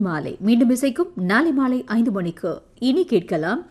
மாலை மீண்டும் இசைக்கும் நாளை மாலை ஐந்து மணிக்கு இனி கேட்கலாம்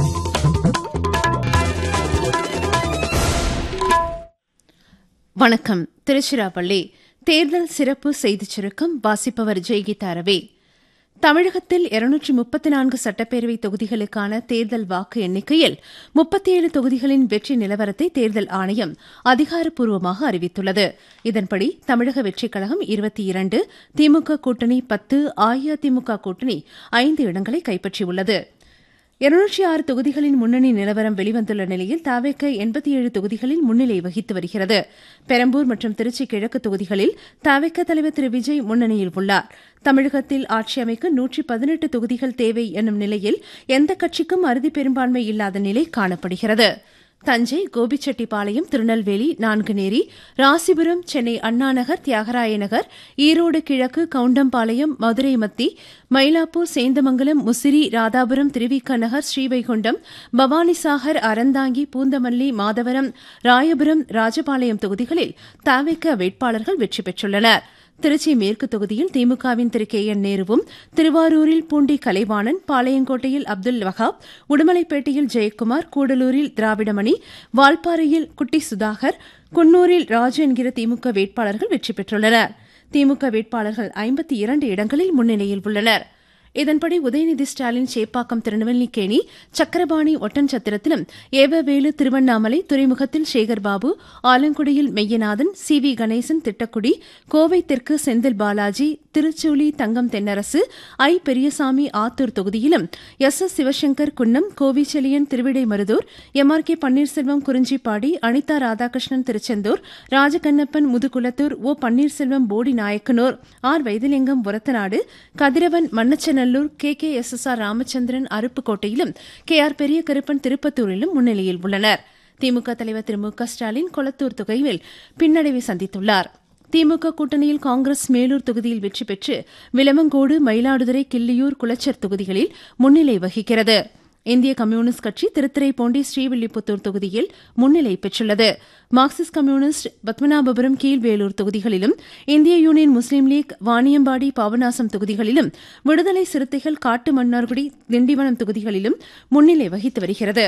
வணக்கம் திருச்சிராப்பள்ளி தேர்தல் சிறப்பு செய்திச் சுருக்கம் வாசிப்பவர் ஜெய்கீதா ரவி தமிழகத்தில் இருநூற்றி முப்பத்தி நான்கு சட்டப்பேரவை தொகுதிகளுக்கான தேர்தல் வாக்கு எண்ணிக்கையில் முப்பத்தி ஏழு தொகுதிகளின் வெற்றி நிலவரத்தை தேர்தல் ஆணையம் அதிகாரப்பூர்வமாக அறிவித்துள்ளது இதன்படி தமிழக வெற்றிக் கழகம் இருபத்தி இரண்டு திமுக கூட்டணி பத்து அஇஅதிமுக கூட்டணி ஐந்து இடங்களை கைப்பற்றியுள்ளது இருநூற்றி ஆறு தொகுதிகளின் முன்னணி நிலவரம் வெளிவந்துள்ள நிலையில் தாவேக்க எண்பத்தி ஏழு தொகுதிகளில் முன்னிலை வகித்து வருகிறது பெரம்பூர் மற்றும் திருச்சி கிழக்கு தொகுதிகளில் தாவேக்க தலைவர் திரு விஜய் முன்னணியில் உள்ளார் தமிழகத்தில் ஆட்சி அமைக்க நூற்றி பதினெட்டு தொகுதிகள் தேவை என்னும் நிலையில் எந்த கட்சிக்கும் அறுதி பெரும்பான்மை இல்லாத நிலை காணப்படுகிறது தஞ்சை கோபிச்செட்டிப்பாளையம் திருநெல்வேலி நான்குநேரி ராசிபுரம் சென்னை அண்ணாநகர் தியாகராய நகர் ஈரோடு கிழக்கு கவுண்டம்பாளையம் மதுரை மத்தி மயிலாப்பூர் சேந்தமங்கலம் முசிறி ராதாபுரம் திருவிக நகர் ஸ்ரீவைகுண்டம் பவானிசாகர் அறந்தாங்கி பூந்தமல்லி மாதவரம் ராயபுரம் ராஜபாளையம் தொகுதிகளில் தாவேக்க வேட்பாளர்கள் வெற்றி பெற்றுள்ளனா் திருச்சி மேற்கு தொகுதியில் திமுகவின் திரு கே என் நேருவும் திருவாரூரில் பூண்டி கலைவாணன் பாளையங்கோட்டையில் அப்துல் வஹாப் உடுமலைப்பேட்டையில் ஜெயக்குமார் கூடலூரில் திராவிடமணி வால்பாறையில் குட்டி சுதாகர் குன்னூரில் ராஜு என்கிற திமுக வேட்பாளர்கள் வெற்றி பெற்றுள்ளனர் திமுக வேட்பாளர்கள் ஐம்பத்தி இரண்டு இடங்களில் முன்னிலையில் உள்ளனா் இதன்படி உதயநிதி ஸ்டாலின் சேப்பாக்கம் திருநெல்வேலிக்கேணி சக்கரபாணி ஒட்டன்சத்திரத்திலும் ஏவவேலு திருவண்ணாமலை துறைமுகத்தில் சேகர்பாபு ஆலங்குடியில் மெய்யநாதன் சி வி கணேசன் திட்டக்குடி கோவை தெற்கு செந்தில் பாலாஜி திருச்சூலி தங்கம் தென்னரசு ஐ பெரியசாமி ஆத்தூர் தொகுதியிலும் S S Sivasankar Kunnam Kovichelian Thiruvidaimarudur M R K Panneerselvam Kurinjipadi Anitha Radhakrishnan Tiruchendur Rajakannappan Mudukulathur O Panneerselvam Bodi Nayakanur R Vaithilingam Orathanadu Kathiravan Mannachanallur K K S S R Ramachandran அருப்புக்கோட்டையிலும் கே ஆர் பெரிய கருப்பன் திருப்பத்தூரிலும் முன்னிலையில் உள்ளனர் திமுக தலைவர் திரு மு க ஸ்டாலின் கொளத்தூர் தொகையில் பின்னடைவை சந்தித்துள்ளார் திமுக கூட்டணியில் காங்கிரஸ் மேலூர் தொகுதியில் வெற்றி பெற்று விலமங்கோடு மயிலாடுதுறை கிள்ளியூர் குளச்சர் தொகுதிகளில் முன்னிலை வகிக்கிறது இந்திய கம்யூனிஸ்ட் கட்சி திருத்துறைப்பூண்டி ஸ்ரீவில்லிபுத்தூர் தொகுதியில் முன்னிலை பெற்றுள்ளது மார்க்சிஸ்ட் கம்யூனிஸ்ட் பத்மநாபபுரம் கீழ்வேலூர் தொகுதிகளிலும் இந்திய யூனியன் முஸ்லீம் லீக் வாணியம்பாடி பாபநாசம் தொகுதிகளிலும் விடுதலை சிறுத்தைகள் காட்டு மன்னார்குடி திண்டிவனம் தொகுதிகளிலும் முன்னிலை வகித்து வருகிறது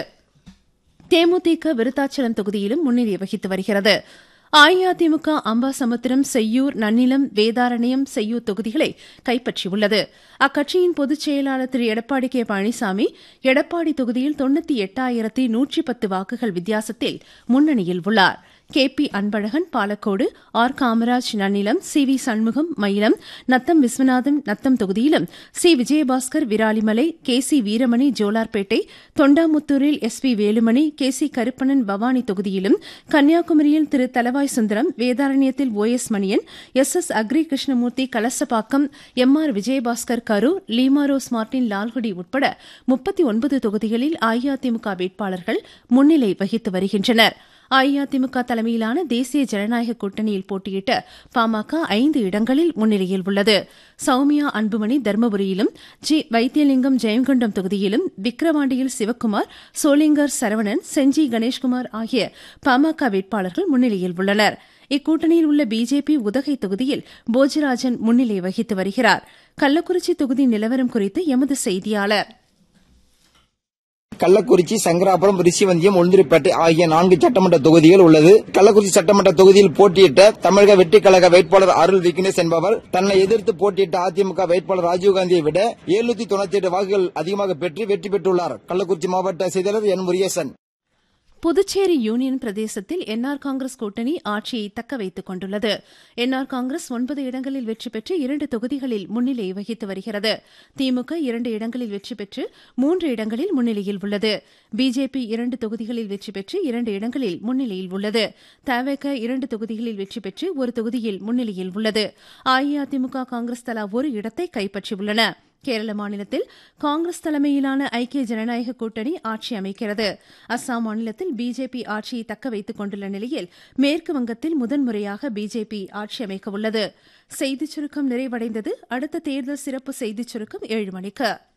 தேமுதிக விருத்தாச்சலம் தொகுதியிலும் முன்னிலை வகித்து வருகிறது அஇஅதிமுக அம்பாசமுத்திரம் செய்யூர் நன்னிலம் வேதாரண்யம் செய்யூர் தொகுதிகளை கைப்பற்றியுள்ளது அக்கட்சியின் பொதுச் செயலாளர் திரு எடப்பாடி கே பழனிசாமி எடப்பாடி தொகுதியில் தொண்ணூத்தி எட்டாயிரத்தி நூற்றி பத்து வாக்குகள் வித்தியாசத்தில் முன்னணியில் உள்ளார் K P Anbazhagan Palacode R Kamaraj Nannilam C V Shanmugam Mailam Natham Viswanathan Natham தொகுதியிலும் C Vijayabaskar Viralimalai K C Veeramani Jolarpettai தொண்டாமுத்தூரில் S P Velumani K C Karuppannan Bhavani தொகுதியிலும் கன்னியாகுமரியில் திரு தலவாய் சுந்தரம் வேதாரண்யத்தில் O S Manian S S Agri Krishnamurthy Kalasapakkam M R Vijayabaskar Karur Leemarose Martin Lalgudi உட்பட முப்பத்தி ஒன்பது தொகுதிகளில் அஇஅதிமுக வேட்பாளர்கள் முன்னிலை வகித்து வருகின்றனா் அஇஅதிமுக தலைமையிலான தேசிய ஜனநாயக கூட்டணியில் போட்டியிட்ட பாமக ஐந்து இடங்களில் முன்னிலையில் உள்ளது சௌமியா அன்புமணி தருமபுரியிலும் ஜி வைத்தியலிங்கம் ஜெயங்கொண்டம் தொகுதியிலும் விக்கிரவாண்டியில் சிவக்குமார் சோளிங்கர் சரவணன் செஞ்சி கணேஷ்குமார் ஆகிய பாமக வேட்பாளர்கள் முன்னிலையில் உள்ளனர் இக்கூட்டணியில் உள்ள பிஜேபி உதகை தொகுதியில் போஜராஜன் முன்னிலை வகித்து வருகிறார் கள்ளக்குறிச்சி தொகுதி நிலவரம் குறித்து எமது செய்தியாளர் கள்ளக்குறிச்சி சங்கராபுரம் ரிஷிவந்தியம் உளுந்தூர்பேட்டை ஆகிய நான்கு சட்டமன்ற தொகுதிகள் உள்ளது கள்ளக்குறிச்சி சட்டமன்ற தொகுதியில் போட்டியிட்ட தமிழக வெற்றிக் கழக வேட்பாளர் அருள் விக்னேஷ் என்பவர் தன்னை எதிர்த்து போட்டியிட்ட அதிமுக வேட்பாளர் ராஜீவ்காந்தியை விட எழுநூத்தி தொண்ணூத்தி எட்டு வாக்குகள் அதிகமாக பெற்று வெற்றி பெற்றுள்ளார் கள்ளக்குறிச்சி மாவட்ட செய்தியாளர் என் முருகேசன் புதுச்சேரி யூனியன் பிரதேசத்தில் என்ஆர் காங்கிரஸ் கூட்டணி ஆட்சியை தக்க வைத்துக் கொண்டுள்ளது என்ஆர் காங்கிரஸ் ஒன்பது இடங்களில் வெற்றி பெற்று இரண்டு தொகுதிகளில் முன்னிலை வகித்து வருகிறது திமுக இரண்டு இடங்களில் வெற்றி பெற்று மூன்று இடங்களில் முன்னிலையில் உள்ளது பிஜேபி இரண்டு தொகுதிகளில் வெற்றி பெற்று இரண்டு இடங்களில் முன்னிலையில் உள்ளது தவேக இரண்டு தொகுதிகளில் வெற்றி பெற்று ஒரு தொகுதியில் முன்னிலையில் உள்ளது அஇஅதிமுக காங்கிரஸ் தலா ஒரு இடத்தை கைப்பற்றியுள்ளன கேரள மாநிலத்தில் காங்கிரஸ் தலைமையிலான ஐக்கிய ஜனநாயக கூட்டணி ஆட்சி அமைக்கிறது அஸ்ஸாம் மாநிலத்தில் பிஜேபி ஆட்சியை தக்க வைத்துக் கொண்டுள்ள நிலையில் மேற்கு வங்கத்தில் முதன்முறையாக பிஜேபி ஆட்சி அமைக்க உள்ளது செய்திச் சுருக்கம் நிறைவடைந்தது அடுத்த தேர்தல் சிறப்பு செய்திச் சுருக்கம் ஏழு மணிக்கு